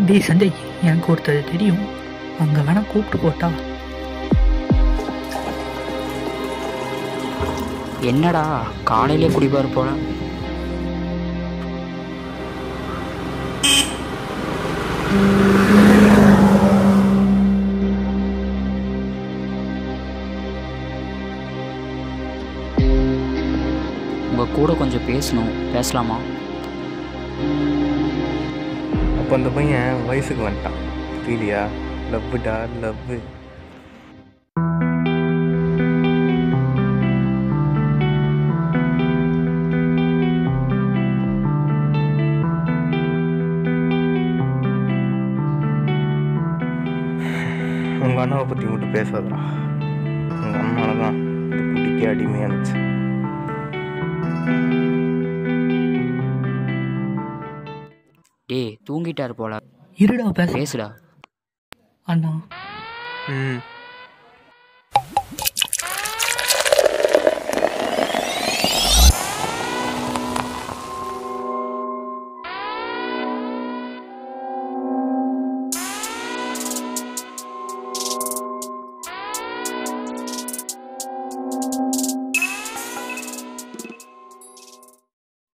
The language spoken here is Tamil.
டேய் சஞ்சய் எனக்கு ஒருத்தர் தெரியும் அங்கே வேணா கூப்பிட்டு போட்டா என்னடா காலையிலே குடிப்பார் போல உங்க கூட கொஞ்சம் பேசணும் பேசலாமா அப்போ அந்த பையன் வயசுக்கு வந்துட்டான் புரியலையா லவ்வுடா லவ்வு உங்கள் அண்ணாவை பற்றி மட்டும் பேசாதடா உங்கள் அம்மாவை தான் இந்த குட்டிக்கு அடிமையானுச்சு டேய் தூங்கிட்டார் போல இருடா பேச பேசுடா அண்ணா ம்